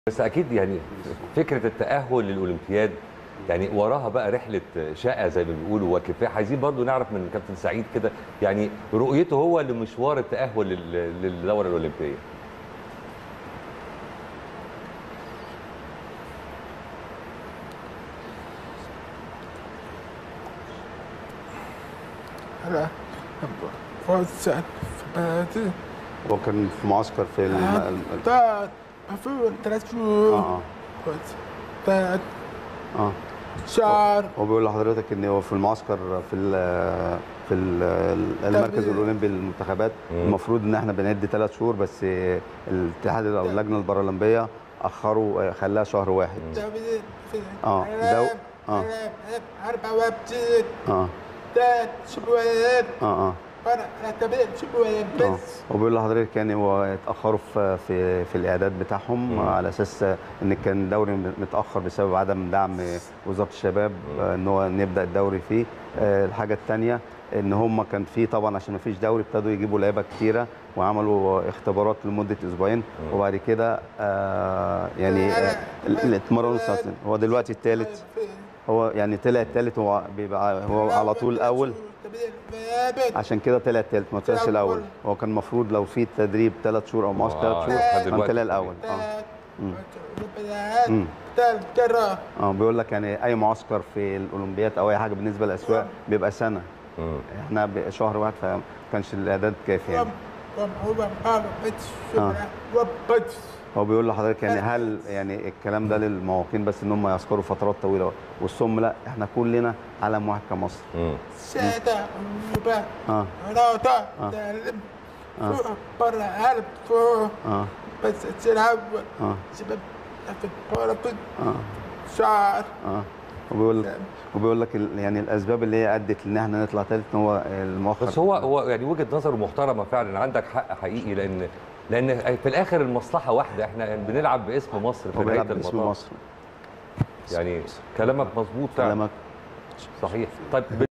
بس اكيد يعني فكره التاهل للاولمبياد يعني وراها بقى رحله شقه زي ما بيقولوا وكفاح عايزين برضو نعرف من كابتن سعيد كده يعني رؤيته هو لمشوار التاهل لل- للدوره الاولمبيه أنا فوزت في هو كان في معسكر في الم... الم- ثلاث مفعول ثلاث شهور اه فوزت ثلاث اه شهر هو بيقول لحضرتك ان هو في المعسكر في ال في ال المركز الاولمبي للمنتخبات مم. المفروض ان احنا بندي ثلاث شهور بس الاتحاد او اللجنه البارالمبيه اخروا خلاها شهر واحد آه، دو- آه. أربعة وعشرين اه ثلاث شهور اه اه وأنا أعتبر شهور اه بس هو بيقول لحضرتك يعني هو اتاخروا في في في الاعداد بتاعهم مم. على اساس ان كان الدوري متاخر بسبب عدم دعم وزاره الشباب آه، ان هو نبدا الدوري فيه آه، الحاجه الثانيه ان هم كان في طبعا عشان ما فيش دوري ابتدوا يجيبوا لعيبه كتيره وعملوا اختبارات لمده اسبوعين مم. وبعد كده آه، يعني آه، ال- ال- اتمرنوا ساعتين هو دلوقتي الثالث هو يعني طلع الثالث هو بيبقى هو على طول الاول عشان كده طلع الثالث ما طلعش الاول هو كان المفروض لو في تدريب ثلاث شهور او معسكر آه، ثلاث لحد شهور كان دلوقتي. طلع الاول اه مم. مم. ثالث كرة اه بيقول لك يعني اي معسكر في الاولمبياد او اي حاجه بالنسبه للاسواق بيبقى سنه مم. احنا ب- شهر واحد فما كانش الاعداد كافي يعني هو بيقول لحضرتك يعني هل يعني الكلام ده للمواقين بس ان هم يعسكروا فترات طويله والصم لا احنا كلنا علم واحد كمصر مم. سادة وبا اه رابطة آه. تعلم آه. فوق برا قلب فوق اه بس تلعب اه سبب في البارت اه شعر اه وبيقول وبيقول لك ال- يعني الاسباب اللي هي ادت ان احنا نطلع ثالث ان هو المؤخر بس هو هو يعني وجهه نظره محترمه فعلا عندك حق حقيقي لان لان في الاخر المصلحه واحده احنا بنلعب باسم مصر في هو نهايه بيلعب باسم المطاف مصر يعني كلامك مظبوط فعلا كلامك صحيح طيب